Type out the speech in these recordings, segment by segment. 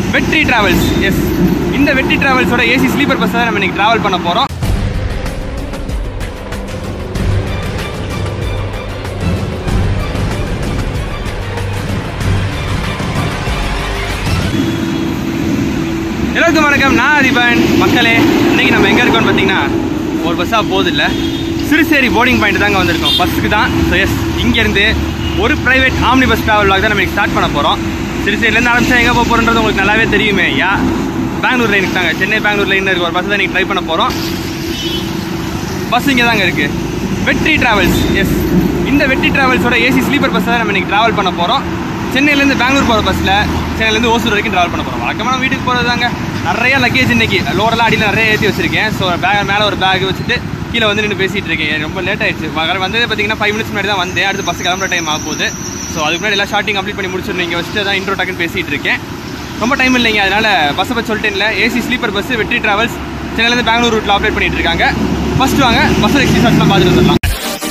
வெற்றி travels S இந்த வெற்றி டிராவல்ஸோட ஏசி ஸ்லீப்பர் பஸ் தான் நம்ம இன்னைக்கு டிராவல் பண்ண போகிறோம் எல்லாருக்கும் வணக்கம் நான் அதிபன் மக்களே இன்னைக்கு நம்ம எங்கே இருக்கோம்னு பார்த்தீங்கன்னா ஒரு பஸ்ஸாக போகுது இல்லை சிறுசேரி போர்டிங் பாயிண்ட் தாங்க வந்திருக்கோம் பஸ்ஸுக்கு தான் ஸோ எஸ் இங்கேருந்து ஒரு ப்ரைவேட் ஆம்னி பஸ் ட்ராவல் தான் நம்ம ஸ்டார்ட் பண்ண போகிறோம் சிறுசேரிலேருந்து ஆரம்பிச்சா எங்கே போக போகிறோன்றது உங்களுக்கு நல்லாவே தெரியுமே யா பெங்களூர் லைனுக்கு தாங்க சென்னை பெங்களூர் லைனில் இருக்க ஒரு பஸ் தான் நீங்கள் ட்ரை பண்ண போகிறோம் பஸ் இங்கே தாங்க இருக்குது வெற்றி டிராவல்ஸ் எஸ் இந்த வெற்றி டிராவல்ஸோட ஏசி ஸ்லீப்பர் பஸ் தான் நம்ம இன்னைக்கு ட்ராவல் பண்ண போகிறோம் சென்னையிலேருந்து பெங்களூர் போகிற பஸ்ஸில் சென்னையிலேருந்து ஓசூர் வரைக்கும் ட்ராவல் பண்ண போகிறோம் வழக்கமான வீட்டுக்கு போகிறது தாங்க நிறைய லக்கேஜ் இன்னைக்கு லோடெல்லாம் அடியில் நிறைய ஏற்றி வச்சிருக்கேன் ஸோ பேக் மேலே ஒரு பேக் வச்சுட்டு கீழே வந்து நின்று பேசிகிட்டு இருக்கேன் ரொம்ப லேட் ஆயிடுச்சு வர வந்தது பார்த்தீங்கன்னா ஃபைவ் மினிட்ஸ் முன்னாடி தான் வந்தேன் அடுத்து பஸ் கிளம்புற டைம் ஆக போகுது ஸோ அதுக்கு முன்னாடி எல்லாம் ஷார்ட்டிங் கம்ப்ளீட் பண்ணி முடிச்சிருந்தேன் இங்கே வச்சுட்டு தான் இன்ட்ரோ டக்குன்னு பேசிகிட்டு இருக்கேன் ரொம்ப டைம் இல்லைங்க அதனால் பஸ்ஸை பற்றி சொல்லிட்டேன்ல AC sleeper bus Vetri travels சென்னையிலேருந்து பெங்களூர் ரூட்டில் ஆப்ரேட் பண்ணிட்டு இருக்காங்க ஃபர்ஸ்ட் வாங்க பஸ் எக்ஸி ஷார்ட்ஸ்லாம் பார்த்துட்டு வந்துடலாம்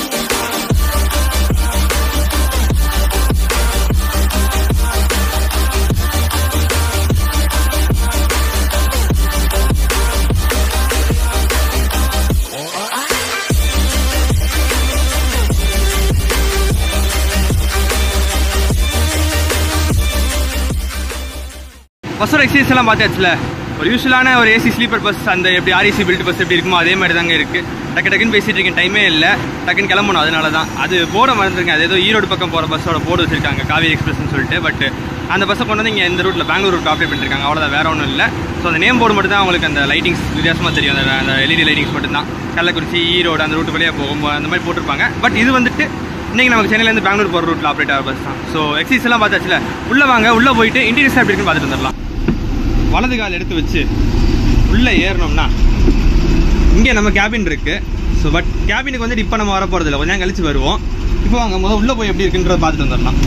பஸ்ஸோட எக்ஸசைஸ் எல்லாம் பார்த்தாச்சுல ஒரு யூஸ்வலான ஒரு ஏசி ஸ்லீப்பர் பஸ் அந்த எப்படி ஆர்ஏசி பில்ட் பஸ் எப்படி இருக்குமோ அதே மாதிரி தாங்க இருக்கு டக்கு டக்குன்னு பேசிட்டு இருக்கேன் டைமே இல்லை டக்குன்னு கிளம்பணும் அதனால தான் அது போர்டை மறந்துருங்க அது ஏதோ ஈரோடு பக்கம் போகிற பஸ்ஸோட போர்டு வச்சிருக்காங்க காவேரி எக்ஸ்பிரஸ்னு சொல்லிட்டு பட் அந்த பஸ்ஸை கொண்டு வந்து இங்கே இந்த ரூட்டில் பெங்களூர் ரூட் ஆப்ரேட் பண்ணிருக்காங்க அவ்வளோதான் வேற ஒன்றும் இல்லை ஸோ அந்த நேம் போர்டு மட்டும் தான் உங்களுக்கு அந்த லைட்டிங்ஸ் வித்தியாசமாக தெரியும் அந்த அந்த எல்இடி லைட்டிங்ஸ் மட்டும் தான் கள்ளக்குறிச்சி ஈரோடு அந்த ரூட் வழியாக போகும் அந்த மாதிரி போட்டிருப்பாங்க பட் இது வந்துட்டு இன்னைக்கு நமக்கு சென்னையிலேருந்து பெங்களூர் போகிற ரூட்டில் ஆப்ரேட் ஆகிற பஸ் தான் ஸோ எக்ஸைஸ் எல்லாம் பார்த்தாச்சுல உள்ளே வாங்க உள்ளே போயிட்டு இன்டீரியர் எப்படி இருக்குன்னு பார்த்துட்டு வந்துடலாம் வலது கால் எடுத்து வச்சு உள்ளே ஏறினோம்னா இங்கே நம்ம கேபின் இருக்கு ஸோ பட் கேபினுக்கு வந்துட்டு இப்போ நம்ம வர போகிறது இல்லை கொஞ்சம் நேரம் கழிச்சு வருவோம் இப்போ வாங்க முதல்ல உள்ளே போய் எப்படி இருக்குன்றத பார்த்துட்டு வந்துடலாம்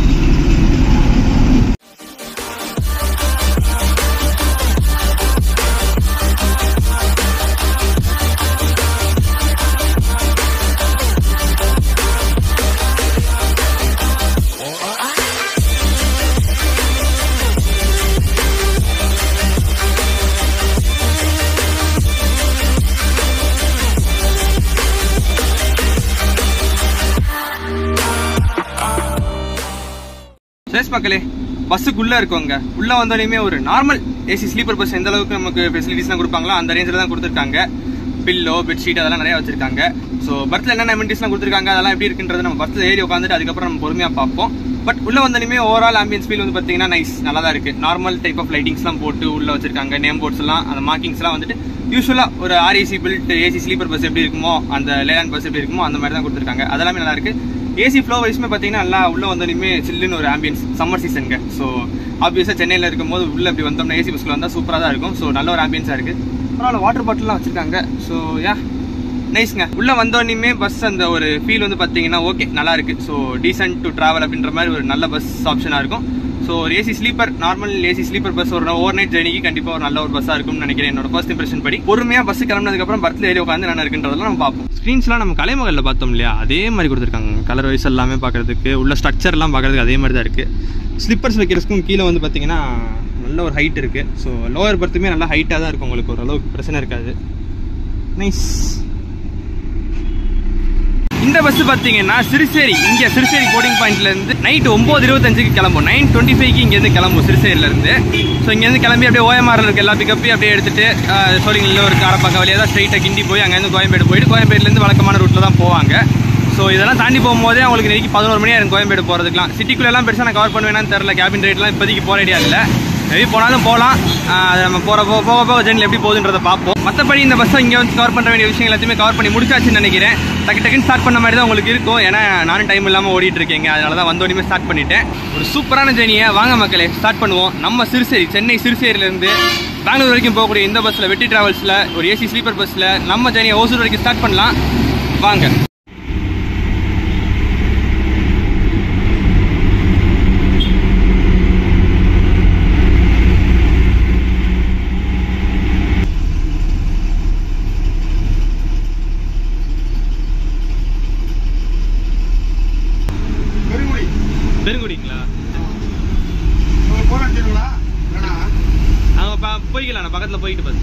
சேஸ் மக்களே பஸ்ஸுக்குள்ளே இருக்கவங்க உள்ளே வந்தோடனே ஒரு நார்மல் ஏசி ஸ்லீப்பர் பஸ் எந்த அளவுக்கு நமக்கு ஃபெசிலிட்டிஸ்லாம் கொடுப்பாங்களோ அந்த ரேஞ்சில் தான் கொடுத்துருக்காங்க பில்லோ பெட்ஷீட் அதெல்லாம் நிறைய வச்சிருக்காங்க ஸோ பர்த்தில் என்னென்ன அமெனிட்டிஸ்லாம் கொடுத்துருக்காங்க அதெல்லாம் எப்படி இருக்குன்றது நம்ம பஸ்ஸில் ஏறி உட்காந்துட்டு அதுக்கப்புறம் நம்ம பொறுமையாக பார்ப்போம் பட் உள்ள வந்தோடனே ஓவரால் ஆம்பியன்ஸ் ஃபீல் வந்து பார்த்தீங்கன்னா நைஸ் நல்லா தான் இருக்குது நார்மல் டைப் ஆஃப் லைட்டிங்ஸ்லாம் போட்டு உள்ளே வச்சிருக்காங்க நேம் போர்ட்ஸ் எல்லாம் அந்த மார்க்கிங்ஸ்லாம் வந்துட்டு யூஸ்வலாக ஒரு RAC built AC sleeper bus எப்படி இருக்குமோ அந்த லேண்ட் பஸ் எப்படி இருக்குமோ அந்த மாதிரி தான் கொடுத்துருக்காங்க அதெல்லாமே நல்லா இருக்கு ஏசி ஃப்ளோ வைஸ்மே பார்த்தீங்கன்னா நல்லா உள்ள வந்தோடனே சில்லுன்னு ஒரு ஆம்பியன்ஸ் சம்மர் சீசனுங்க ஸோ ஆப்வியஸாக சென்னையில் இருக்கும்போது உள்ள இப்படி வந்தோம்னா ஏசி பஸ்ஸில் வந்தால் சூப்பராக தான் இருக்கும் ஸோ நல்ல ஒரு ஆம்பியன்ஸாக இருக்குது பரவாயில்ல வாட்டர் பாட்டில்லாம் வச்சிருக்காங்க ஸோ யா நைஸ்ங்க உள்ள வந்தோடனே பஸ் அந்த ஒரு ஃபீல் வந்து பார்த்தீங்கன்னா ஓகே நல்லா இருக்கு ஸோ டீசென்ட் டு டிராவல் அப்படின்ற மாதிரி ஒரு நல்ல பஸ் ஆப்ஷனாக இருக்கும் ஸோ ஒரு AC sleeper normal AC sleeper bus ஒரு ஓவர் நைட் ஜெர்னிக்கு கண்டிப்பாக ஒரு நல்ல ஒரு பஸ்ஸாக இருக்கும்னு நினைக்கிறேன் என்னோட ஃபர்ஸ்ட் இம்ப்ரெஷன் படி பொறுமையாக பஸ் கிளம்புனதுக்கப்புறம் பர்த்தில் ஏறி உட்காந்து என்ன இருக்குன்றதெல்லாம் நம்ம பார்ப்போம் ஸ்க்ரீன்ஸ்லாம் நம்ம கலைமகளில் பார்த்தோம் இல்லையா அதே மாதிரி கொடுத்துருக்காங்க கலர் வைஸ் எல்லாமே பார்க்கறதுக்கு உள்ள ஸ்ட்ரக்சர்லாம் பார்க்கறதுக்கு அதே மாதிரி தான் இருக்குது ஸ்லிப்பர்ஸ் வைக்கிறதுக்கும் கீழே வந்து பார்த்தீங்கன்னா நல்ல ஒரு ஹைட் இருக்குது ஸோ லோயர் பர்த்துமே நல்லா ஹைட்டாக தான் இருக்கும் உங்களுக்கு ஓரளவுக்கு பிரச்சனை இருக்காது நைஸ் இந்த பஸ் பார்த்தீங்கன்னா சிறுசேரி இங்கே சிறுசேரி போர்டிங் பாயிண்ட்ல இருந்து நைட் ஒம்பது இருபத்தஞ்சுக்கு கிளம்பும் நைன் டுவெண்ட்டி ஃபைவ்க்கு இங்கேருந்து கிளம்பும் சிறுசேரியில இருந்து ஸோ இங்கேருந்து கிளம்பி அப்படியே ஓஎம்ஆர்ல இருக்க எல்லா பிக்கப்பையும் அப்படியே எடுத்துட்டு சோழிங்களில் ஒரு அரப்பாக்க வழியாக தான் ஸ்ட்ரைட்டாக கிண்டி போய் அங்கேருந்து கோயம்பேடு போயிட்டு கோயம்பேடுலேருந்து வழக்கமான ரூட்டில் தான் போவாங்க ஸோ இதெல்லாம் தாண்டி போகும்போதே அவங்களுக்கு நெருக்கி பதினோரு மணி ஆயிரும் கோயம்பேடு போகிறதுக்குலாம் சிட்டிக்குள்ளெல்லாம் பெருசாக நான் கவர் பண்ணுவேன்னு தெரில கேபின் ரேட்லாம் இப்போதைக்கு போகிற ஐடியா இல்லை மேபி போனாலும் போகலாம் அது நம்ம போகிற போக போக போக ஜெர்னியில் எப்படி போகுதுன்றதை பார்ப்போம் மற்றபடி இந்த பஸ்ஸை இங்கே வந்து கவர் பண்ண வேண்டிய விஷயங்கள் எல்லாத்தையுமே கவர் பண்ணி முடிச்சாச்சுன்னு நினைக்கிறேன் டக்கு டக்குன்னு ஸ்டார்ட் பண்ண மாதிரி தான் உங்களுக்கு இருக்கும் ஏன்னா நானும் டைம் இல்லாமல் ஓடிட்டு இருக்கேங்க அதனால தான் வந்தோடனே ஸ்டார்ட் பண்ணிட்டேன் ஒரு சூப்பரான ஜெர்னியை வாங்க மக்களே ஸ்டார்ட் பண்ணுவோம் நம்ம சிறுசேரி சென்னை சிறுசேரியிலேருந்து பெங்களூர் வரைக்கும் போகக்கூடிய இந்த பஸ்ஸில் வெட்டி டிராவல்ஸில் ஒரு ஏசி ஸ்லீப்பர் பஸ்ஸில் நம்ம ஜெர்னியை ஓசூர் வரைக்கும் ஸ்டார்ட் பண்ணலாம் வாங்க பெருங்குடி பெருங்குடிங்களா உங்க போன் அடிச்சிருங்களா வேணா போய்க்கலாம் நான் பக்கத்துல போயிட்டு பாரு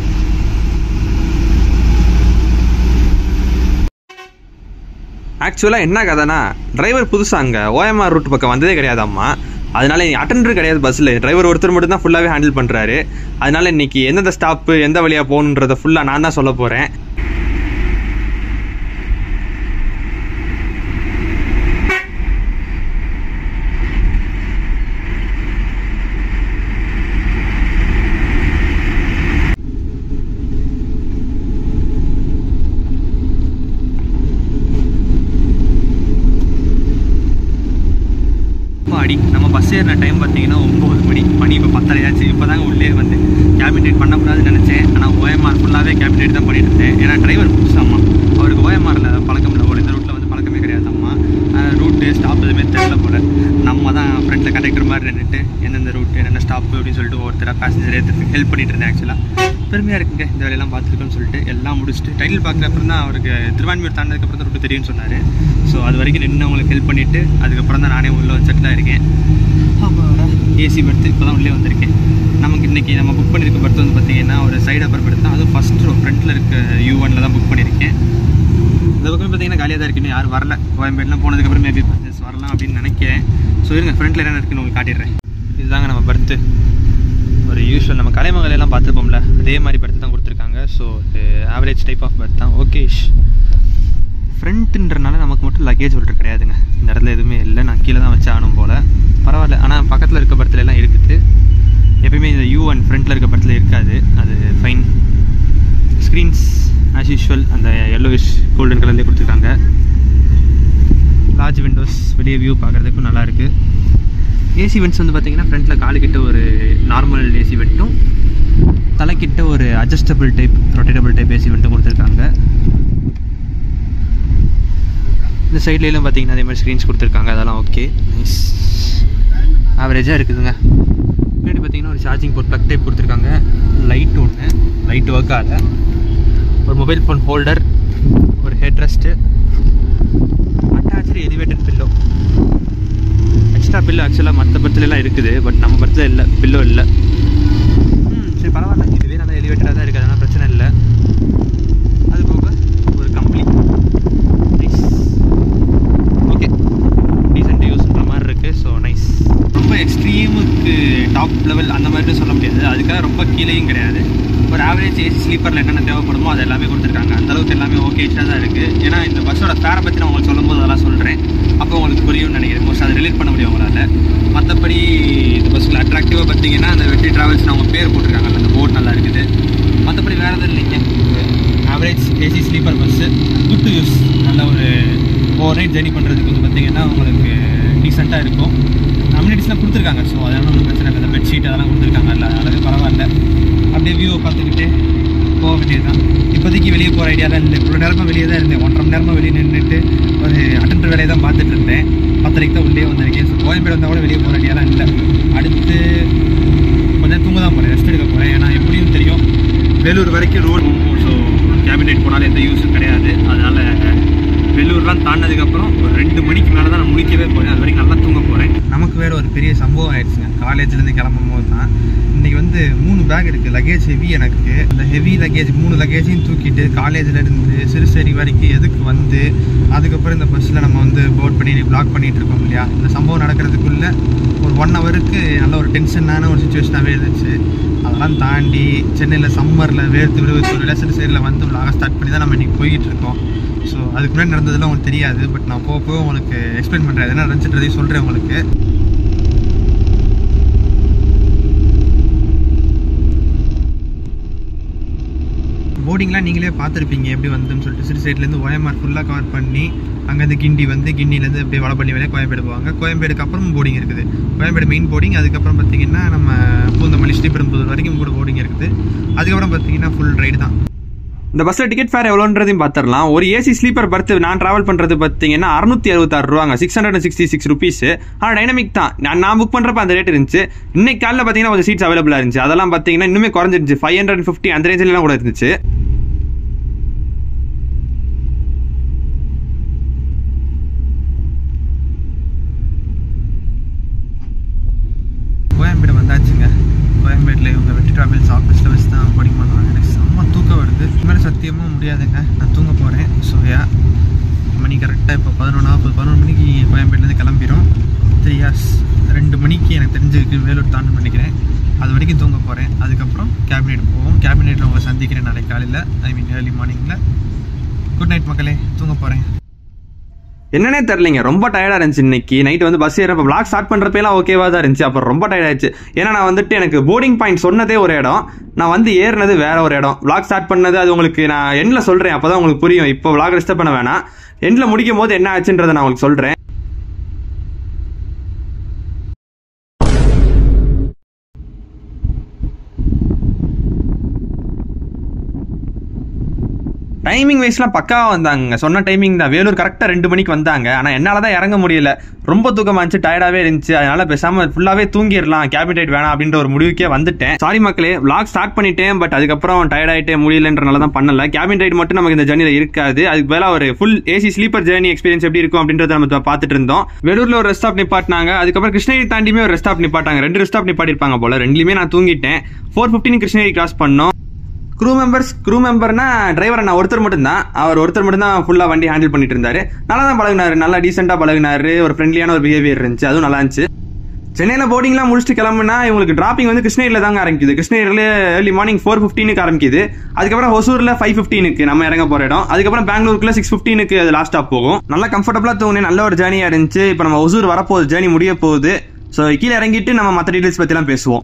ஆக்சுவலாக என்ன கதைனா டிரைவர் புதுசா அங்கே ஓஎம்ஆர் ரூட் பக்கம் வந்ததே கிடையாதாம்மா அதனால அட்டெண்டர் கிடையாது பஸ்ஸில் டிரைவர் ஒருத்தர் மட்டும் தான் ஃபுல்லாகவே ஹேண்டில் பண்ணுறாரு அதனால இன்னைக்கு எந்தெந்த ஸ்டாப்பு எந்த வழியாக போகணுன்றதை ஃபுல்லாக நான் தான் சொல்ல போகிறேன் அடி நம்ம பஸ் ஏறின டைம் பார்த்தீங்கன்னா ஒம்பது மணி மணி இப்போ பத்தரையாச்சு இப்போ தாங்க உள்ளே வந்து கேபினேட் பண்ணக்கூடாதுன்னு நினச்சேன் ஆனால் ஓஎம்ஆர் ஃபுல்லாகவே கேபினேட் தான் பண்ணிட்டு இருந்தேன் ஏன்னா டிரைவர் புதுசாம்மா அவருக்கு ஓஎம்ஆரில் பழக்கம் இல்லை போல இந்த ரூட்டில் வந்து பழக்கமே கிடையாதாம்மா ரூட்டு ஸ்டாப் எதுவுமே தெரியல போல நம்ம தான் ஃப்ரண்ட்டில் கண்டக்டர் மாதிரி நின்றுட்டு எந்தெந்த ரூட் என்னென்ன ஸ்டாப் அப்படின்னு சொல்லிட்டு ஒருத்தராக பேசஞ்சர் ஏற்றுறதுக்கு ஹெல்ப் பண்ணிட்டு இருந்தேன் ஆக்சுவலாக பெருமையாக இருக்குங்க இந்த வேலையெல்லாம் பார்த்துருக்கோன்னு சொல்லிட்டு எல்லாம் முடிச்சுட்டு டைட்டில் பார்க்குற அப்புறம் தான் அவருக்கு திருவான்மையூர் தாண்டதுக்கப்புறம் தான் ரூட்டு தெரியும்னு சொன்னார் ஸோ அது வரைக்கும் நின்று அவங்களுக்கு ஹெல்ப் பண்ணிவிட்டு அதுக்கப்புறம் தான் நானே உள்ளே செட்டில் ஆயிருக்கேன் ஆமாம் ஏசி பர்த்து இப்போ தான் உள்ளே வந்திருக்கேன் நமக்கு இன்றைக்கி நம்ம புக் பண்ணியிருக்க பர்த் வந்து பார்த்தீங்கன்னா ஒரு சைடு அப்பர் பர்த் தான் அதுவும் ஃபஸ்ட் ரோ ஃப்ரண்ட்டில் இருக்க யூ ஒனில் தான் புக் பண்ணியிருக்கேன் இந்த பக்கம் பார்த்தீங்கன்னா காலியாக தான் இருக்கு இன்னும் யாரும் வரல கோயம்பேடுலாம் போனதுக்கப்புறம் மேபி பர்ச்சேஸ் வரலாம் அப்படின்னு நினைக்கிறேன் ஸோ இருங்க ஃப்ரண்ட்டில் என்ன இருக்குன்னு உங்களுக்கு காட்டிடுறேன் இதுதாங்க நம்ம பர்த்து ஒரு யூஸ்வல் நம்ம கலைமகள் எல்லாம் பார்த்துருப்போம்ல அதே மாதிரி பர்த் தான் கொடுத்துருக்காங்க ஸோ இது ஆவரேஜ் டைப் ஆஃப் பர்த் தான் ஓகேஷ் ஃப்ரண்ட்டுன்றனால நமக்கு மட்டும் லக்கேஜ் ஹோல்டர் கிடையாதுங்க இந்த இடத்துல எதுவுமே இல்லை நான் கீழே தான் வச்சு ஆகணும் போல் பரவாயில்ல ஆனால் பக்கத்தில் இருக்க பர்த்தில் எல்லாம் இருக்குது எப்பயுமே இந்த யூ அண்ட் ஃப்ரண்ட்டில் இருக்க பர்த்தில் இருக்காது அது ஃபைன் ஸ்க்ரீன்ஸ் ஆஸ் யூஷுவல் அந்த எல்லோவிஷ் கோல்டன் கலர்லேயே கொடுத்துருக்காங்க லார்ஜ் விண்டோஸ் வெளியே வியூ பார்க்குறதுக்கும் நல்லாயிருக்கு ஏசி வெண்ட்ஸ் வந்து பார்த்தீங்கன்னா ஃப்ரண்ட்டில் காலுக்கிட்ட ஒரு நார்மல் ஏசி வெண்ட்டும் தலைக்கிட்ட ஒரு adjustable type rotatable type AC வெண்ட்டும் கொடுத்துருக்காங்க இந்த சைட்லேயும் பார்த்தீங்கன்னா அதே மாதிரி ஸ்க்ரீன்ஸ் கொடுத்துருக்காங்க அதெல்லாம் ஓகே நைஸ் ஆவரேஜாக இருக்குதுங்க பின்னாடி பார்த்தீங்கன்னா ஒரு சார்ஜிங் போர்ட் ப்ளக் டைப் கொடுத்துருக்காங்க லைட் ஒன்று லைட் ஒர்க் ஆகல ஒரு மொபைல் ஃபோன் ஹோல்டர் ஒரு head rest attach elevated pillow extra pillow ஆக்சுவலாக மற்ற பர்த்லலாம் இருக்குது பட் நம்ம பர்த்தில் இல்லை பில்லோ இல்லை ம் சரி பரவாயில்ல இதுவே நல்லா எலிவேட்டடாக தான் இருக்குது அதனால் பிரச்சனை இல்லை அது போக ஒரு கம்பளி நைஸ் ஓகே டீசென்ட் யூஸ்ன்ற மாதிரி இருக்குது ஸோ நைஸ் ரொம்ப எக்ஸ்ட்ரீமுக்கு டாப் லெவல் அந்த மாதிரி சொல்ல முடியாது அதுக்காக ரொம்ப கீழேயும் கிடையாது ஒரு ஆவரேஜ் ஏசி ஸ்லீப்பரில் என்னென்ன தேவைப்படுமோ அது எல்லாமே கொடுத்துருக்காங்க அந்த அளவுக்கு எல்லாமே ஓகேஷாக தான் இருக்குது ஏன்னா இந்த பஸ்ஸோட ஃபேரை பற்றி நான் உங்களுக்கு சொல்லும்போது அதெல்லாம் சொல்கிறேன் அப்போ உங்களுக்கு புரியும்னு நினைக்கிறேன் மோஸ்ட் அதை ரிலேட் பண்ண முடியும் உங்களால் மற்றபடி இந்த பஸ்ஸில் அட்ராக்டிவாக பார்த்தீங்கன்னா அந்த வெற்றி ட்ராவல்ஸ் அவங்க பேர் போட்டிருக்காங்கல்ல அந்த போர்ட் நல்லா இருக்குது மற்றபடி வேறு எதுவும் இல்லைங்க average AC sleeper bus good to use நல்ல ஒரு ஓவர் நைட் ஜர்னி பண்ணுறதுக்கு வந்து பார்த்தீங்கன்னா உங்களுக்கு டீசெண்டாக இருக்கும் அம்யூனிட்டிஸ்லாம் கொடுத்துருக்காங்க ஸோ அதனால ஒன்றும் பிரச்சனை இல்லை பெட்ஷீட் அதெல்லாம் கொடுத்துருக்காங்க இல்லை அதனால பரவாயில்ல அப்படியே வியூவை பார்த்துக்கிட்டு போக வேண்டியது தான் இப்போதைக்கு வெளியே போகிற ஐடியாலாம் இல்லை இவ்வளோ நேரமாக வெளியே தான் இருந்தேன் ஒன்றரை மணி நேரமாக வெளியே நின்றுட்டு ஒரு அட்டெண்டர் வேலையை தான் பார்த்துட்டு இருந்தேன் பத்தரைக்கு தான் உள்ளே வந்திருக்கேன் ஸோ கோயம்பேடு வந்தால் கூட வெளியே போகிற ஐடியாலாம் இல்லை அடுத்து கொஞ்சம் தூங்க தான் போகிறேன் ரெஸ்ட் எடுக்க போகிறேன் ஏன்னா எப்படியும் தெரியும் வேலூர் வரைக்கும் ரோடு ஸோ கேபினெட் போனாலும் எந்த யூஸும் கிடையாது அதனால் வெள்ளூர்லாம் தாண்டினதுக்கப்புறம் ஒரு ரெண்டு மணிக்கு மேலே தான் நான் முடிக்கவே போகிறேன் அது வரைக்கும் நல்லா தூங்க போகிறேன் நமக்கு வேறு ஒரு பெரிய சம்பவம் ஆயிடுச்சுங்க காலேஜ்லேருந்து கிளம்பும் போது தான் இன்றைக்கி வந்து மூணு பேக் இருக்குது லக்கேஜ் ஹெவி எனக்கு அந்த ஹெவி லக்கேஜ் மூணு லக்கேஜையும் தூக்கிட்டு காலேஜ்லேருந்து சிறுசேரி வரைக்கும் எதுக்கு வந்து அதுக்கப்புறம் இந்த பஸ்ஸில் நம்ம வந்து போர்ட் பண்ணி பிளாக் பண்ணிகிட்டு இருக்கோம் இல்லையா இந்த சம்பவம் நடக்கிறதுக்குள்ளே ஒரு ஒன் ஹவருக்கு நல்ல ஒரு டென்ஷனான ஒரு சுச்சுவேஷனாகவே இருந்துச்சு அதெல்லாம் தாண்டி சென்னையில் சம்மரில் வேர்த்து விடுவது ஒரு ரிலேஷன் சைடில் வந்து விளாக ஸ்டார்ட் பண்ணி தான் நம்ம இன்றைக்கி போய்கிட்டு இருக்கோம் ஸோ அதுக்கு முன்னாடி நடந்ததெல்லாம் உங்களுக்கு தெரியாது பட் நான் போக போக உங்களுக்கு எக்ஸ்பிளைன் பண்ணுறேன் என்ன நடந்துச்சுன்றதையும் சொல்கிறேன் உங்களுக்கு போர்டிங்லாம் நீங்களே பார்த்துருப்பீங்க எப்படி வந்துன்னு சொல்லிட்டு சிறு சைட்லேருந்து ஓஎம்ஆர் ஃபுல்லாக கவர் பண்ணி அங்கேருந்து கிண்டி வந்து கிண்டிலேருந்து அப்படியே வடபள்ளி வரையும் கோயம்பேடு போவாங்க கோயம்பேடுக்கு அப்புறம் போர்டிங் இருக்குது கோயம்பேடு மெயின் போர்டிங் அதுக்கப்புறம் பார்த்தீங்கன்னா நம்ம பூந்தமல்லி ஸ்ரீபெரும்புதூர் வரைக்கும் கூட போர்டிங் இருக்குது அதுக்கப்புறம் பார்த்தீங்கன்னா ஃபுல் ரைடு தான் இந்த பஸ்ஸில் டிக்கெட் ஃபேர் எவ்வளோன்றதையும் பார்த்துடலாம் ஒரு ஏசி ஸ்லீப்பர் பர்த் நான் ட்ராவல் பண்ணுறது பார்த்தீங்கன்னா அறுநூத்தி அறுபத்தாறு ரூபாங்க six hundred sixty six rupees ஆனால் டைனமிக் தான் நான் நான் புக் பண்ணுறப்ப அந்த ரேட் இருந்துச்சு இன்னைக்கு காலையில் பார்த்தீங்கன்னா கொஞ்சம் சீட்ஸ் அவைலபிளாக இருந்துச்சு அதெல்லாம் பார்த்தீங்கன்னா இன்னுமே குறைஞ்சிருந்துச்சு ஃபைவ் ஹண்ட்ரட் ஃபிஃப்டி அந்த ரேஞ்சிலாம் கூட இருந்துச்சு கோயம்பேடு வந்தாச்சுங்க கோயம்பேட்டில் இவங்க வெற்றி டிராவல்ஸ் ஆஃபீஸ் மேலே சத்தியமாக முடியாதுங்க நான் தூங்க போகிறேன் சோயா மணி கரெக்டாக இப்போ பதினொன்று நாற்பது பதினொன்று மணிக்கு கோயம்பேட்டிலேருந்து கிளம்பிடும் த்ரீ ஹார்ஸ் ரெண்டு மணிக்கு எனக்கு தெரிஞ்சிருக்கு வேலூர் தாண்டு நினைக்கிறேன் அது வரைக்கும் தூங்க போகிறேன் அதுக்கப்புறம் கேபினெட் போவோம் கேபினெட்டில் உங்களை சந்திக்கிறேன் நாளைக்கு காலையில் ஐ மீன் ஏர்லி மார்னிங்கில் குட் நைட் மக்களே தூங்க போகிறேன் என்னன்னே தெரிலங்க ரொம்ப டயர்டாக இருந்துச்சு இன்னைக்கு நைட் வந்து பஸ் ஏறப்ப vlog ஸ்டார்ட் பண்ணுறப்பெல்லாம் ஓகேவா தான் இருந்துச்சு அப்புறம் ரொம்ப tired ஆயிடுச்சு ஏன்னா நான் வந்துட்டு எனக்கு போர்டிங் பாயிண்ட் சொன்னதே ஒரு இடம் நான் வந்து ஏறினது வேற ஒரு இடம் vlog ஸ்டார்ட் பண்ணது அது உங்களுக்கு நான் எண்ணில் சொல்கிறேன் அப்போ தான் உங்களுக்கு புரியும் இப்போ vlog டிஸ்டர்ப் பண்ண வேணாம் எண்டில் முடிக்கும் போது என்ன ஆச்சுன்றதை நான் உங்களுக்கு சொல்கிறேன் டைமிங் வைஸ்லாம் பக்காவாக வந்தாங்க சொன்ன டைமிங் தான் வேலூர் கரெக்டாக ரெண்டு மணிக்கு வந்தாங்க ஆனால் என்னால் தான் இறங்க முடியல ரொம்ப தூக்கமாக இருந்துச்சு டயர்டாகவே இருந்துச்சு அதனால பேசாமல் ஃபுல்லாகவே தூங்கிடலாம் கேபினேட் வேணாம் அப்படின்ற ஒரு முடிவுக்கே வந்துட்டேன் சாரி மக்களே vlog ஸ்டார்ட் பண்ணிட்டேன் பட் அதுக்கப்புறம் டயர்ட் ஆகிட்டே முடியலன்றனால தான் பண்ணல கேபின் ரைட் மட்டும் நமக்கு இந்த ஜர்னியில் இருக்காது அதுக்கு பதிலாக ஒரு full AC sleeper journey experience எப்படி இருக்கும் அப்படின்றத நம்ம பார்த்துட்டு இருந்தோம் வேலூரில் ஒரு ரெஸ்ட் ஸ்டாப் நிப்பாட்டினாங்க அதுக்கப்புறம் கிருஷ்ணகிரி தாண்டியுமே ஒரு ரெஸ்ட் ஸ்டாப் நிப்பாட்டாங்க ரெண்டு ரெஸ்ட் ஸ்டாப் நிப்பாட்டிருப்பாங்க போல ரெண்டுலையுமே நான் தூங்கிட்டேன் ஃபோர் ஃபிஃப்டின் கிருஷ்ணகிரி கிராஸ் பண்ணோம் க்ரூ மெம்பர்ஸ் க்ரூ மெம்பர்னா டிரைவர் நான் ஒருத்தர் மட்டும் தான் அவர் ஒருத்தர் மட்டும் தான் ஃபுல்லாக வண்டி ஹேண்டில் பண்ணிட்டு இருந்தாரு நல்லா தான் பழகினாரு நல்லா டீசெண்டாக பழகினாரு ஒரு ஃப்ரெண்ட்லியான ஒரு பிஹேவியர் இருந்துச்சு அதுவும் நல்லா இருந்துச்சு சென்னையில் போர்டிங்லாம் முடிச்சுட்டு கிளம்புனா இவங்களுக்கு டிராப்பிங் வந்து கிருஷ்ணகிரியில் தாங்க ஆரம்பிக்குது கிருஷ்ணகிரியில் ஏர்லி மார்னிங் ஃபோர் ஃபிஃப்டீனுக்கு ஆரம்பிக்குது அதுக்கப்புறம் ஹொசூரில் ஃபைவ் ஃபிஃப்டீனுக்கு நம்ம இறங்க போகிற இடம் அதுக்கப்புறம் பெங்களூருக்குள்ள சிக்ஸ் ஃபிஃப்டீனுக்கு அது லாஸ்ட் ஸ்டாப் போகும் நல்லா கம்ஃபர்டபுளாக தூங்கினேன் நல்ல ஒரு ஜேர்னியாக இருந்துச்சு இப்போ நம்ம ஒசூர் வரப்போகுது ஜேர்னி முடிய போகுது ஸோ கீழே இறங்கிட்டு நம்ம மற்ற டீட்டெயில்ஸ் பற்றிலாம் பேசுவோம்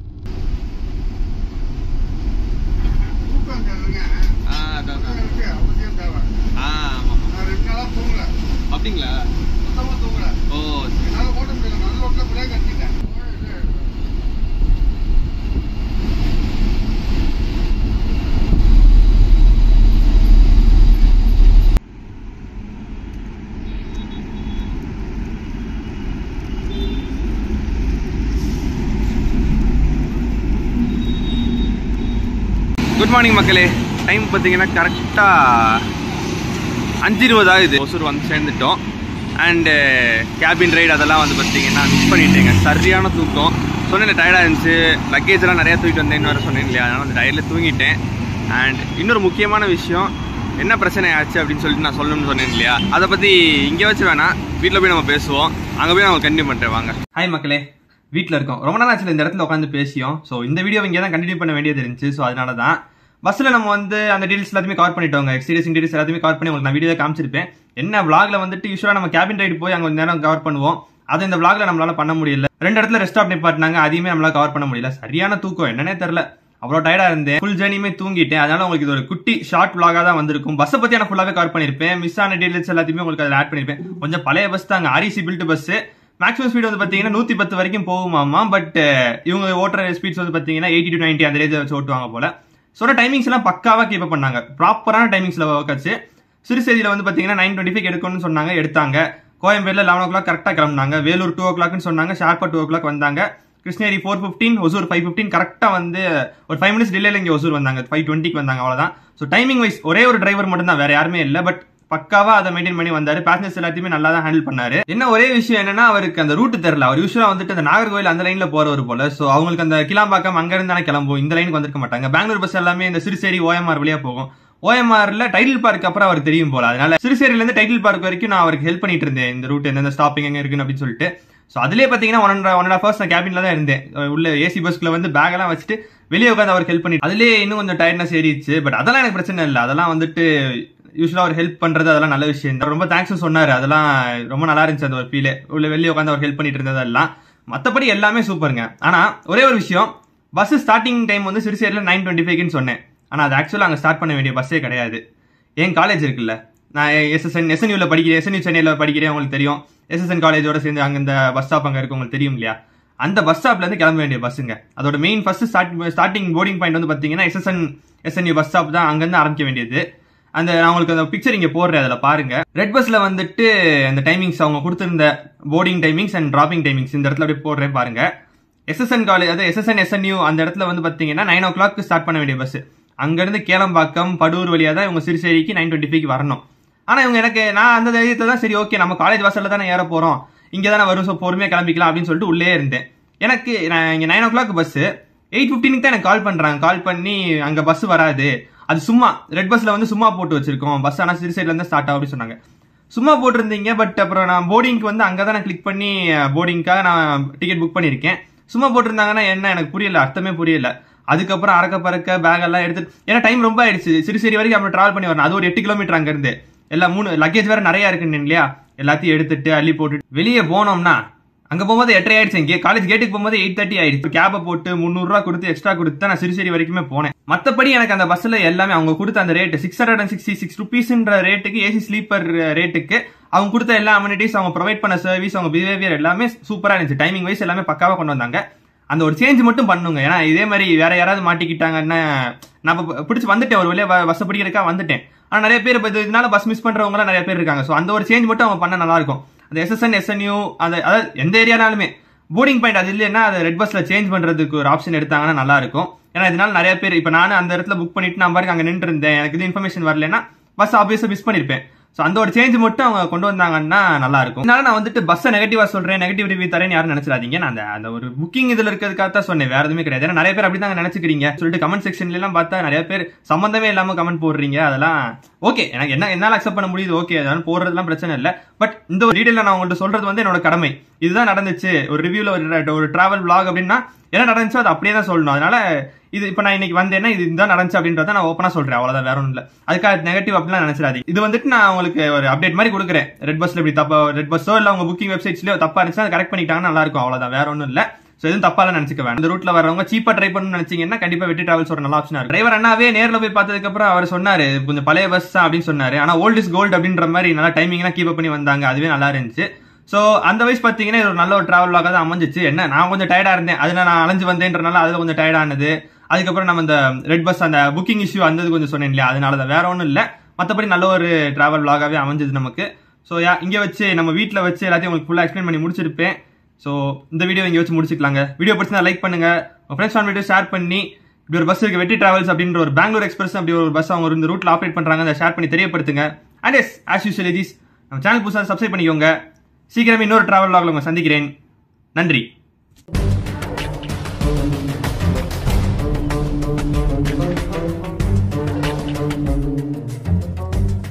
தூக்கம் தேவைங்க. தூக்கம் இருக்கு, அவசியம் தேவை. நான் ரெண்டு நாளா தூங்கல. அப்படிங்களா சுத்தமா தூங்கல. ஓ என்னால ஓட்ட முடியல. நடு ரோட்ல பிரேக் அடிச்சிட்டேன். குட் மார்னிங் மக்களே டைம் பார்த்தீங்கன்னா கரெக்டாக அஞ்சு இருபது ஆகுது ஒசூர் வந்து சேர்ந்துட்டோம் அண்டு கேபின் ரைடு அதெல்லாம் வந்து பார்த்தீங்கன்னா மிஸ் பண்ணிட்டேங்க சரியான தூக்கம் சொன்னேன் டயர்டாக இருந்துச்சு லக்கேஜ் எல்லாம் நிறையா தூக்கிட்டு வந்தேன்னு வேறு சொன்னேன் இல்லையா அதனால் அந்த டயரில் தூங்கிட்டேன் அண்ட் இன்னொரு முக்கியமான விஷயம் என்ன பிரச்சனை ஆச்சு அப்படின்னு சொல்லிட்டு நான் சொல்லணும்னு சொன்னேன் இல்லையா அதை பற்றி இங்கே வச்சு வேணாம் வீட்டில் போய் நம்ம பேசுவோம் அங்கே போய் நம்ம கண்டினியூ பண்ணுறேன் வாங்க ஹாய் மக்களே வீட்டில் இருக்கோம் ரொம்ப நாள் ஆச்சு இந்த இடத்துல உட்காந்து பேசியோம் ஸோ இந்த வீடியோ இங்கே தான் கண்டினியூ பண்ண வேண்டியது இருந்துச்சு ஸோ அதனால தான் பஸ்ஸில் நம்ம வந்து அந்த டீடைல்ஸ் எல்லாத்தையுமே கவர் பண்ணிட்டோங்க எக்ஸ்பீரியன்ஸ் டீடைல்ஸ் எல்லாத்தையுமே கவர் பண்ணி உங்களுக்கு நான் வீடியோ காமிச்சிருப்பேன் என்ன vlogல வந்துட்டு யூஸ்வலாக நம்ம கேபின் ரைடு போய் அங்கே கொஞ்ச நேரம் கவர் பண்ணுவோம் அதை இந்த vlogல நம்மளால பண்ண முடியல ரெண்டு இடத்துல ரெஸ்ட் ஸ்டாப் நிப்பாட்டினாங்க அதையுமே நம்மளால கவர் பண்ண முடியல சரியான தூக்கம் என்னன்னே தெரியல அவ்வளோ டயர்டா இருந்தேன் ஃபுல் ஜேர்னியுமே தூங்கிட்டேன் அதனால உங்களுக்கு இது ஒரு குட்டி ஷார்ட் vlog-ஆ தான் வந்திருக்கும் பஸ்ஸை பத்தி நான் ஃபுல்லாவே கவர் பண்ணிருப்பேன் மிஸ் ஆன டீடைல்ஸ் எல்லாத்தையுமே உங்களுக்கு அதில் ஆட் பண்ணிருப்பேன் கொஞ்சம் பழைய பஸ் தாங்க REC built bus maximum speed வந்து பாத்தீங்கன்னா நூத்தி பத்து வரைக்கும் போகுமாமா பட் இவங்க ஓட்டுற ஸ்பீட்ஸ் வந்து பாத்தீங்கன்னா எயிட்டி டு நைன்டி அந்த ரேஞ்ச் வச்சு ஓட்டுவாங்க போல சொன்ன டைமிங்ஸ் எல்லாம் பக்காவா கீப் பண்ணாங்க ப்ராப்பரான டைமிங்ஸ்ல ஒர்க் ஆச்சு சிறுசேரியில வந்து பாத்தீங்கன்னா நைன் டுவெண்ட்டி ஃபைவ் எடுக்கணும்னு சொன்னாங்க எடுத்தாங்க கோயம்பேடுல லெவன் ஓ கிளாக் கரெக்டாக கிளம்புனாங்க வேலூர் டூ ஓ கிளாக்னு சொன்னாங்க ஷார்ப்பா டூ ஓ கிளாக் வந்தாங்க Krishnagiri four fifteen Hosur five fifteen கரெக்டாக வந்து ஒரு ஃபைவ் மினிட்ஸ் டிலேல இங்கே ஒசூர் வந்தாங்க ஃபைவ் டுவெண்ட்டிக்கு வந்தாங்க அவ்வளோதான் ஸோ டைமிங் வைஸ் ஒரே ஒரு டிரைவர் மட்டும் தான் வேற யாருமே இல்லை பட் பக்காவா அதை மெயின்டைன் பண்ணி வந்தாரு பேசஞ்சர்ஸ் எல்லாத்தையுமே நல்லா தான் ஹேண்டில் பண்ணாரு என்ன ஒரே விஷயம் என்னன்னா அவருக்கு அந்த ரூட் தெரியல அவர் யூஸ்வலா வந்துட்டு அந்த நாகர்கோவில் அந்த லைன்ல போறவர் போல சோ அவங்களுக்கு அந்த கிளாம்பாக்கம் அங்க இருந்து தானே கிளம்பும் இந்த லைனுக்கு வந்திருக்க மாட்டாங்க பெங்களூர் பஸ் எல்லாமே இந்த சிறுசேரி ஓஎம்ஆர் வழியா போகும் ஓஎம்ஆர்ல டைட்டில் பார்க் அப்புறம் அவர் தெரியும் போல அதனால சிறுசேரியில இருந்து டைட்டில் பார்க் வரைக்கும் நான் அவருக்கு ஹெல்ப் பண்ணிட்டு இருந்தேன் இந்த ரூட் எந்தெந்த ஸ்டாப்பிங் எங்க இருக்குன்னு அப்படின்னு சொல்லிட்டு ஸோ அதுலேயே பார்த்தீங்கன்னா ஒன் ஒன் அண்ட் ஹவர்ஸ் நான் கேபின்ல தான் இருந்தேன் அஹ் உள்ள ஏசி பஸ்க்குள்ள வந்து பேக் எல்லாம் வச்சுட்டு வெளியே உட்காந்து அவருக்கு ஹெல்ப் பண்ணிட்டு அதுலேயே இன்னும் கொஞ்சம் டயர்ட்னஸ் ஏறிடுச்சு பட் அதெல்லாம் எனக்கு பிரச்சனை இல்லை அதெல்லாம் வந்துட்டு யூஸ்வலாக அவர் ஹெல்ப் பண்றது அதெல்லாம் நல்ல விஷயம் தான் ரொம்ப தேங்க்ஸ் சொன்னாரு அதெல்லாம் ரொம்ப நல்லா இருந்துச்சு அந்த ஒரு ஃபீலே உள்ள வெளியே உட்காந்து அவர் ஹெல்ப் பண்ணிட்டு இருந்ததெல்லாம் மற்றபடி எல்லாமே சூப்பருங்க ஆனா ஒரே ஒரு விஷயம் பஸ் ஸ்டார்டிங் டைம் வந்து சிறுசேரியில் நைன் டுவெண்ட்டி ஃபைவ்னு சொன்னேன் ஆனா அது ஆக்சுவலாக அங்கே ஸ்டார்ட் பண்ண வேண்டிய பஸ்ஸே கிடையாது என் காலேஜ் இருக்குல்ல நான் எஸ்எஸ்என் எஸ்என்யூல படிக்கிறேன் எஸ்என்யூ சென்னையில் படிக்கிறேன் உங்களுக்கு தெரியும் எஸ்எஸ்என் காலேஜோட சேர்ந்து அங்கே இந்த பஸ் ஸ்டாப் அங்கே இருக்கு உங்களுக்கு தெரியும் இல்லையா அந்த பஸ் ஸ்டாப்ல இருந்து கிளம்ப வேண்டிய பஸ்ஸுங்க அதோட main first start starting boarding point வந்து பாத்தீங்கன்னா எஸ்எஸ்என் எஸ்என்யூ பஸ் ஸ்டாப் தான் அங்கிருந்து ஆரம்பிக்க வேண்டியது அந்த நான் உங்களுக்கு அந்த பிக்சர் இங்க போடுறேன் அதுல பாருங்க ரெட் பஸ்ல வந்துட்டு அந்த டைமிங்ஸ் அவங்க கொடுத்திருந்த boarding timings and dropping timings இந்த இடத்துல அப்படியே போடுறேன் பாருங்க எஸ்எஸ்என் காலேஜ் அதாவது எஸ்எஸ்என் எஸ்என்யூ அந்த இடத்துல வந்து பாத்தீங்கன்னா நைன் ஓ கிளாக் ஸ்டார்ட் பண்ண வேண்டிய பஸ் அங்கிருந்து கேளம்பாக்கம் படூர் வழியா தான் இவங்க சிறுசேரிக்கு நைன் டுவெண்ட்டி ஃபைவ் வரணும் ஆனா இவங்க எனக்கு நான் அந்த தைரியத்துல தான் சரி ஓகே நம்ம காலேஜ் வாசல்ல தானே ஏற போறோம் இங்க தானே வரும் ஸோ பொறுமையா கிளம்பிக்கலாம் அப்படின்னு சொல்லிட்டு உள்ளே இருந்தேன் எனக்கு நான் இங்க nine o'clock bus eight ஃபிஃப்டீனுக்கு தான் எனக்கு கால் பண்றாங்க கால் பண்ணி அங்க பஸ் வராது அது சும்மா ரெட் பஸ்ல வந்து சும்மா போட்டு வச்சிருக்கோம் பஸ் ஆனா சிறு சைட்ல இருந்து ஸ்டார்ட் ஆகும் அப்படின்னு சொன்னாங்க சும்மா போட்டிருந்தீங்க பட் அப்புறம் நான் போர்டிங்க்கு வந்து அங்கே தான் நான் கிளிக் பண்ணி போர்டிங்க்காக நான் டிக்கெட் புக் பண்ணியிருக்கேன் சும்மா போட்டிருந்தாங்கன்னா என்ன எனக்கு புரியல அர்த்தமே புரியல அதுக்கப்புறம் அறக்க பறக்க பேக் எல்லாம் எடுத்து ஏன்னா டைம் ரொம்ப ஆயிடுச்சு சிறுசேரி வரைக்கும் அப்புறம் டிராவல் பண்ணி வரணும் அது ஒரு எட்டு கிலோமீட்டர் அங்க இருந்து எல்லாம் மூணு லக்கேஜ் வேற நிறைய இருக்குன்னு இல்லையா எல்லாத்தையும் எடுத்துட்டு அள்ளி போட்டு வெளியே போனோம்னா அங்க போகும்போது எட்டரை ஆயிடுச்சு இங்கே காலேஜ் கேட்டுக்கு போகும்போது எயிட் தேர்ட்டி ஆயிடுச்சு கேபை போட்டு முந்நூறு ரூபா கொடுத்து எக்ஸ்ட்ரா கொடுத்து தான் நான் சிறுசேரி வரைக்குமே போனேன் மத்தபடி எனக்கு அந்த பஸ்ல எல்லாமே அவங்க கொடுத்த அந்த rate six hundred and sixty six ருபீஸ்ன்ற ரேட்டுக்கு ஏசி ஸ்லீப்பர் ரேட்டுக்கு அவங்க கொடுத்த எல்லா அம்யூனிட்டிஸ் அவங்க ப்ரொவைட் பண்ண சர்வீஸ் அவங்க பிஹேவியர் எல்லாமே சூப்பரா இருந்துச்சு டைமிங் வைஸ் எல்லாமே பக்காவா கொண்டு வந்தாங்க அந்த ஒரு சேஞ்ச் மட்டும் பண்ணுங்க ஏன்னா இதே மாதிரி வேற யாராவது மாட்டிக்கிட்டாங்கன்னா நான் இப்ப பிடிச்சி வந்துட்டேன் ஒரு வழியா பஸ் பிடிக்கிறக்கா வந்துட்டேன் ஆனா நிறைய பேர் இப்ப இது- இதனால பஸ் மிஸ் பண்றவங்க எல்லாம் நிறைய பேர் இருக்காங்க சோ அந்த ஒரு சேஞ்ச் மட்டும் அவங்க பண்ண நல்லா இருக்கும் அந்த எஸ்எஸ்என் எஸ்என்யூ அந்த அதாவது எந்த ஏரியானாலுமே போர்டிங் பாயிண்ட் அது இல்லைன்னா அது ரெட் பஸ்ல சேஞ்ச் பண்றதுக்கு ஒரு ஆப்ஷன் எடுத்தாங்கன்னா நல்லா இருக்கும் ஏன்னா இதனால நிறைய பேர் இப்ப நானும் அந்த இடத்துல புக் பண்ணிட்டு நான் பாருங்க அங்க நின்று இருந்தேன் எனக்கு இது இன்ஃபர்மேஷன் வரலன்னா பஸ் ஆப்வியஸா மிஸ் பண்ணிருப்பேன் சோ அந்த ஒரு சேஞ்ச் மட்டும் அவங்க கொண்டு வந்தாங்கன்னா நல்லா இருக்கும் அதனால நான் வந்துட்டு பஸ் நெகட்டிவா சொல்றேன் நெகட்டிவ் ரிவ்யூ தரேன் யாரும் நினைச்சிடாதீங்க நான் அந்த அந்த ஒரு புக்கிங் இதுல இருக்கிறதுக்காக தான் சொன்னேன் வேற எதுவுமே கிடையாது ஏன்னா நிறைய பேர் அப்படிதான் நினைச்சுக்கிறீங்க சொல்லிட்டு கமெண்ட் செக்ஷன்ல எல்லாம் பார்த்தா நிறைய பேர் சம்பந்தமே இல்லாம கமெண்ட் போடுறீங்க அதெல்லாம் ஓகே எனக்கு என்ன என்னால அக்செப்ட் பண்ண முடியுது ஓகே அதனால போடுறதுலாம் பிரச்சனை இல்ல பட் இந்த ஒரு டீடைல நான் உங்கள்ட்ட சொல்றது வந்து என்னோட கடமை இதுதான் நடந்துச்சு ஒரு ரிவ்யூல ஒரு ஒரு டிராவல் vlog அப்படின்னா என்ன நடந்துச்சோ அது அப்படியே தான் சொல்லணும் அதனால இது இப்ப நான் இன்னைக்கு வந்தேன்னா இது இதுதான் நடந்துச்சு அப்படின்றத நான் ஓப்பனா சொல்றேன் அவ்வளவுதான் வேற ஒன்றும் இல்ல அதுக்காக நெகட்டிவ் அப்படிலாம் நினைச்சிடாதீங்க இது வந்துட்டு நான் உங்களுக்கு ஒரு அப்டேட் மாதிரி கொடுக்குறேன் ரெட் பஸ்ல இப்படி தப்பா ரெட் பஸ்ஸோ இல்ல உங்க புக்கிங் வெப்சைட்ஸ்லயோ தப்பா இருந்துச்சுன்னா அதை கரெக்ட் பண்ணிட்டாங்கன்னா நல்லா இருக்கும் அவ்வளவுதான் வேற ஒன்றும் இல்ல சோ எதுவும் தப்பால நினைச்சுக்க வேண்டாம் இந்த ரூட்ல வரவங்க சீப்பா ட்ரை பண்ணணும்னு நினைச்சீங்கன்னா கண்டிப்பா வெட்டி டிராவல்ஸ் ஒரு நல்ல ஆப்ஷனா இருக்கும் டிரைவர் அண்ணாவே நேர்ல போய் பார்த்ததுக்கு அப்புறம் அவர் சொன்னாரு கொஞ்சம் பழைய பஸ் தான் அப்படின்னு சொன்னாரு ஆனா ஓல்ட் இஸ் கோல்டு அப்படின்ற மாதிரி நல்லா டைமிங்லாம் கீப் பண்ணி வந்தாங்க அதுவே நல்லா இருந்துச்சு சோ அந்த வயசு பாத்தீங்கன்னா இது ஒரு நல்ல ஒரு டிராவல் லாக தான் அமைஞ்சிச்சு என்ன நான் கொஞ்சம் டயர்டா இருந்தேன் அதுல நான் அலைஞ்சு வந்தேன்றனால அதுல கொஞ்சம் டயர்ட் ஆனது அதுக்கப்புறம் நம்ம இந்த ரெட் பஸ் அந்த புக்கிங் இஷ்யூ வந்தது கொஞ்சம் சொன்னேன் இல்லையா அதனால தான் வேற ஒன்றும் இல்ல மத்தபடி நல்ல ஒரு டிராவல் vlog-ஆவே அமைஞ்சது நமக்கு ஸோ யா இங்க வச்சு நம்ம வீட்ல வச்சு எல்லாத்தையும் உங்களுக்கு ஃபுல்லா எக்ஸ்பிளைன் பண்ணி முடிச்சிருப்பேன் ஸோ இந்த வீடியோ இங்க வச்சு முடிச்சுக்கலாங்க வீடியோ பிடிச்சா லைக் பண்ணுங்க உங்க ஃப்ரெண்ட்ஸ் ஆன் வீடியோ ஷேர் பண்ணி இப்படி ஒரு பஸ் இருக்கு வெற்றி டிராவல்ஸ் அப்படின்ற ஒரு பெங்களூர் எக்ஸ்பிரஸ் அப்படி ஒரு பஸ் அவங்க இந்த ரூட்ல ஆப்ரேட் பண்றாங்க அதை ஷேர் பண்ணி தெரியப்படுத்துங்க அண்ட் எஸ் ஆஸ் யூஸ்வல் எஜிஸ் நம்ம சேனல் புதுசாக சப்ஸ்கிரைப் பண்ணிக்கோங்க சீக்கிரமே இன்னொரு டிராவல் லாக்ல உங்களை சந்திக்கிறேன் நன்றி Thank you.